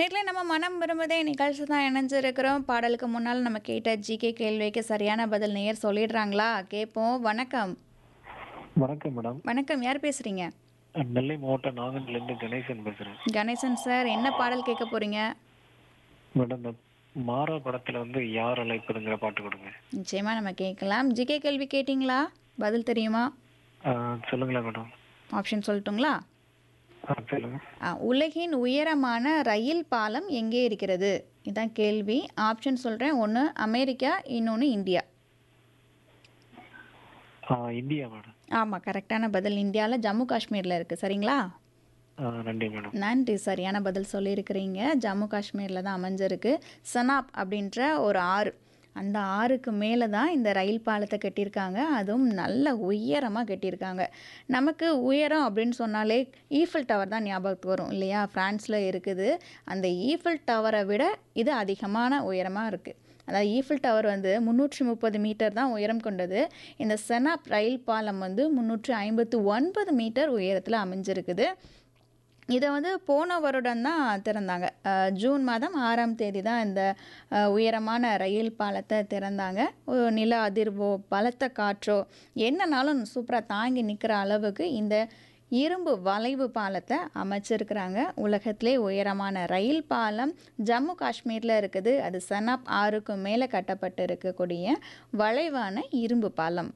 நேரில் நம்ம மனம் விரும்புதே நிகழ்ச்சி தான் இணைஞ்சிருக்கிறோம் பாடலுக்கு முன்னால் நம்ம கேட்ட ஜிகே கேள்விக்கு சரியான பதில் நேயர் சொல்லிடுறாங்களா கேட்போம் வணக்கம் வணக்கம் மேடம் வணக்கம் யார் பேசுறீங்க நெல்லை மாவட்டம் நாகன்லேருந்து கணேசன் பேசுறேன் கணேசன் சார் என்ன பாடல் கேட்க போறீங்க மேடம் இந்த மாறா படத்துல வந்து யார் அழைப்பதுங்கிற பாட்டு கொடுங்க நிச்சயமா நம்ம கேட்கலாம் ஜிகே கேள்வி கேட்டிங்களா பதில் தெரியுமா ஆ, சொல்லுங்களேன் மேடம் ஆப்ஷன் சொல்லட்டுங்களா ஆ சொல்லுங்க ஆ, உலகின் உயரமான ரயில் பாலம் எங்கே இருக்கிறது இதான் கேள்வி ஆப்ஷன் சொல்கிறேன் ஒன்று அமெரிக்கா இன்னொன்று இந்தியா ஆ, இந்தியா மேடம் ஆமாம் கரெக்டான பதில் இந்தியாவில் ஜம்மு காஷ்மீரில் இருக்குது சரிங்களா ஆ, நன்றி மேடம் நன்றி சரியான பதில் சொல்லியிருக்கிறீங்க ஜம்மு காஷ்மீரில் தான் அமைஞ்சிருக்கு சனாப் அப்படின்ற ஒரு ஆறு அந்த ஆறுக்கு மேலே தான் இந்த ரயில் பாலத்தை கட்டியிருக்காங்க அதுவும் நல்ல உயரமாக கட்டியிருக்காங்க நமக்கு உயரம் அப்படின்னு சொன்னாலே ஈஃபில் டவர் தான் ஞாபகத்துக்கு வரும் இல்லையா ஃப்ரான்ஸில் இருக்குது அந்த ஈஃபில் டவரை விட இது அதிகமான உயரமாக இருக்குது அதாவது ஈஃபில் டவர் வந்து முந்நூற்றி முப்பது மீட்டர் தான் உயரம் கொண்டது இந்த செனாப் ரயில் பாலம் வந்து முந்நூற்றி ஐம்பத்து ஒன்பது மீட்டர் உயரத்தில் அமைஞ்சிருக்குது இதை வந்து போன வருடம் தான் திறந்தாங்க அஹ் ஜூன் மாதம் ஆறாம் தேதி தான் இந்த அஹ், உயரமான ரயில் பாலத்தை திறந்தாங்க ஒரு நில அதிர்வோ பலத்த காற்றோ என்னன்னாலும் சூப்பராக தாங்கி நிற்கிற அளவுக்கு இந்த இரும்பு வளைவு பாலத்தை அமைச்சிருக்கிறாங்க உலகத்திலே உயரமான ரயில் பாலம் ஜம்மு காஷ்மீரில் இருக்குது அது சனாப் ஆறுக்கு மேலே கட்டப்பட்டு இருக்கக்கூடிய வளைவான இரும்பு பாலம்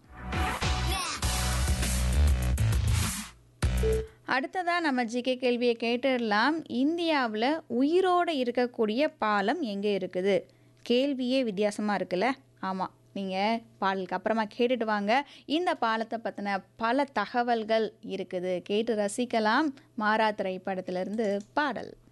அடுத்ததாக நம்ம ஜிகே கேள்வியை கேட்டுடலாம் இந்தியாவில் உயிரோடு இருக்கக்கூடிய பாலம் எங்கே இருக்குது கேள்வியே வித்தியாசமாக இருக்குல்ல ஆமாம் நீங்கள் பாடலுக்கு அப்புறமா கேட்டுட்டு வாங்க இந்த பாலத்தை பற்றின பல தகவல்கள் இருக்குது கேட்டு ரசிக்கலாம் மாறா திரைப்படத்திலிருந்து பாடல்